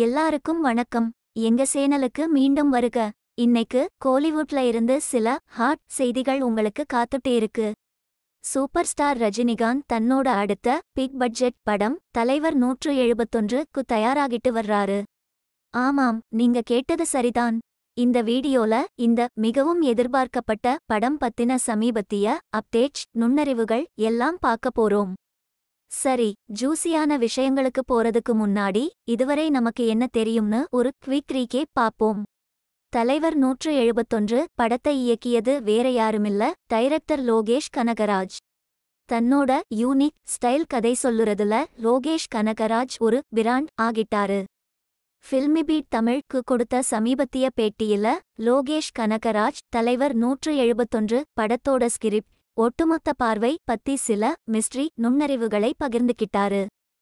எல்லாருக்கும் வணக்கம் எங்க சேனலுக்கு மீண்டும் வருக இன்னைக்கு கோலிவுட்ல இருந்து சில ஹாட் செய்திகள் உங்களுக்கு காத்துட்டே இருக்கு சூப்பர் ஸ்டார் ரஜினிகாந்த் தன்னோட அடுத்த பிக் பட்ஜெட் படம் தலைவர் நூற்று எழுபத்தொன்றுக்கு தயாராகிட்டு வர்றாரு ஆமாம் நீங்க கேட்டது சரிதான் இந்த வீடியோல இந்த மிகவும் எதிர்பார்க்கப்பட்ட படம் பத்தின சமீபத்திய அப்டேட்ஸ் நுண்ணறிவுகள் எல்லாம் பார்க்க போறோம் சரி ஜூசியான விஷயங்களுக்கு போறதுக்கு முன்னாடி இதுவரை நமக்கு என்ன தெரியும்னு ஒரு குவிக் ரீகே பாப்போம் தலைவர் நூற்று எழுபத்தொன்று படத்தை இயக்கியது வேற யாருமில்ல டைரக்டர் லோகேஷ் கனகராஜ் தன்னோட யூனிக் ஸ்டைல் கதை சொல்லுறதுல லோகேஷ் கனகராஜ் ஒரு பிராண்ட் ஆகிட்டாரு ஃபில்மிபீட் தமிழ்க்கு கொடுத்த சமீபத்திய பேட்டியில லோகேஷ் கனகராஜ் தலைவர் நூற்று எழுபத்தொன்று படத்தோட ஸ்கிரிப்ட் ஒட்டுமொத்த பார்வை பத்தி சில மிஸ்ட்ரி நுண்ணறிவுகளை பகிர்ந்துக்கிட்டாரு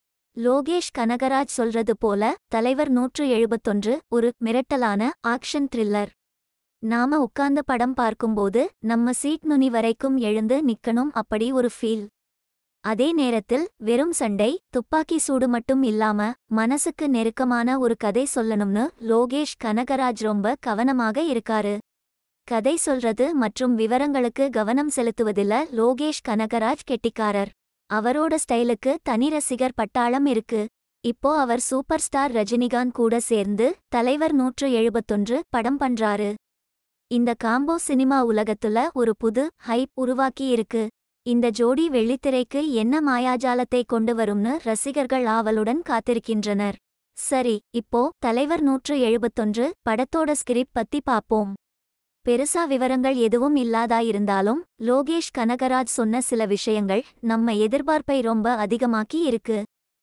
லோகேஷ் கனகராஜ் சொல்றது போல தலைவர் நூற்று எழுபத்தொன்று ஒரு மிரட்டலான ஆக்ஷன் த்ரில்லர் நாம உட்கார்ந்து படம் பார்க்கும்போது நம்ம சீட் நுனி வரைக்கும் எழுந்து நிக்கணும் அப்படி ஒரு ஃபீல் அதே நேரத்தில் வெறும் சண்டை துப்பாக்கி சூடு மட்டும் இல்லாம மனசுக்கு நெருக்கமான ஒரு கதை சொல்லணும்னு லோகேஷ் கனகராஜ் ரொம்ப கவனமாக இருக்காரு கதை சொல்றது மற்றும் விவரங்களுக்கு கவனம் செலுத்துவதில்ல லோகேஷ் கனகராஜ் கெட்டிக்காரர் அவரோட ஸ்டைலுக்கு தனி ரசிகர் பட்டாளம் இருக்கு இப்போ அவர் சூப்பர் ஸ்டார் ரஜினிகாந்த் கூட சேர்ந்து தலைவர் நூற்று எழுபத்தொன்று படம் பண்றாரு இந்த காம்போ சினிமா உலகத்துல ஒரு புது ஹைப் உருவாக்கி இருக்கு இந்த ஜோடி வெள்ளித்திரைக்கு என்ன மாயாஜாலத்தை கொண்டு வரும்னு ரசிகர்கள் ஆவலுடன் காத்திருக்கின்றனர் சரி இப்போ தலைவர் நூற்று எழுபத்தொன்று படத்தோட ஸ்கிரிப்ட் பத்தி பாப்போம் பெருசா விவரங்கள் எதுவும் இல்லாதாயிருந்தாலும் லோகேஷ் கனகராஜ் சொன்ன சில விஷயங்கள் நம்ம எதிர்பார்ப்பை ரொம்ப அதிகமாக்கி இருக்கு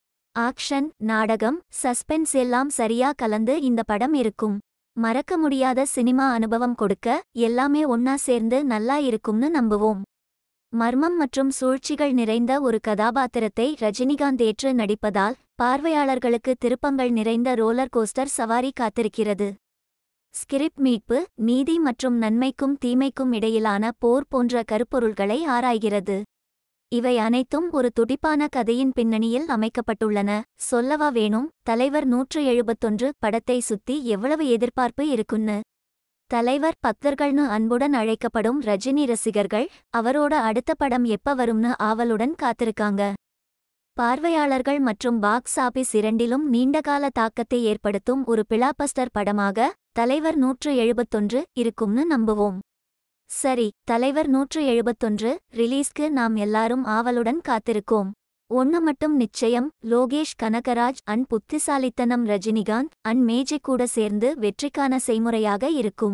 ஆக்ஷன் நாடகம் சஸ்பென்ஸ் எல்லாம் சரியா கலந்து இந்த படம் இருக்கும் மறக்க முடியாத சினிமா அனுபவம் கொடுக்க எல்லாமே ஒன்னா சேர்ந்து நல்லா இருக்கும்னு நம்புவோம் மர்மம் மற்றும் சூழ்ச்சிகள் நிறைந்த ஒரு கதாபாத்திரத்தை ரஜினிகாந்த் ஏற்று நடிப்பதால் பார்வையாளர்களுக்கு திருப்பங்கள் நிறைந்த ரோலர் கோஸ்டர் சவாரி காத்திருக்கிறது ஸ்கிரிப்ட் மீட்பு நீதி மற்றும் நன்மைக்கும் தீமைக்கும் இடையிலான போர் போன்ற கருப்பொருள்களை ஆராய்கிறது இவை அனைத்தும் ஒரு துடிப்பான கதையின் பின்னணியில் அமைக்கப்பட்டுள்ளன சொல்லவா வேணும் தலைவர் நூற்று எழுபத்தொன்று படத்தை சுத்தி எவ்வளவு எதிர்பார்ப்பு இருக்குன்னு தலைவர் பக்தர்கள்னு அன்புடன் அழைக்கப்படும் ரஜினி ரசிகர்கள் அவரோட அடுத்த படம் எப்ப வரும்னு ஆவலுடன் காத்திருக்காங்க பார்வையாளர்கள் மற்றும் பாக்ஸ் ஆபீஸ் இரண்டிலும் நீண்டகால தாக்கத்தை ஏற்படுத்தும் ஒரு பிளாபஸ்டர் படமாக தலைவர் நூற்று எழுபத்தொன்று இருக்கும்னு நம்புவோம் சரி தலைவர் நூற்று எழுபத்தொன்று ரிலீஸ்க்கு நாம் எல்லாரும் ஆவலுடன் காத்திருக்கோம் ஒன்னு மட்டும் நிச்சயம் லோகேஷ் கனகராஜ் அன் புத்திசாலித்தனம் ரஜினிகாந்த் அன் மேஜிக் கூட சேர்ந்து வெற்றிக்கான செய்முறையாக இருக்கும்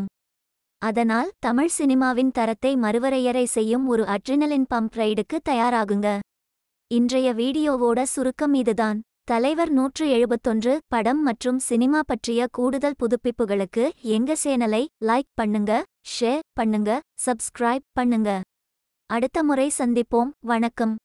அதனால் தமிழ் சினிமாவின் தரத்தை மறுவரையறை செய்யும் ஒரு அட்ரினலின் பம்ப் ரைடுக்கு தயாராகுங்க இன்றைய வீடியோவோட சுருக்கம் இதுதான் தலைவர் நூற்று எழுபத்தொன்று படம் மற்றும் சினிமா பற்றிய கூடுதல் புதுப்பிப்புகளுக்கு எங்க சேனலை லைக் பண்ணுங்க ஷேர் பண்ணுங்க சப்ஸ்கிரைப் பண்ணுங்க அடுத்த முறை சந்திப்போம் வணக்கம்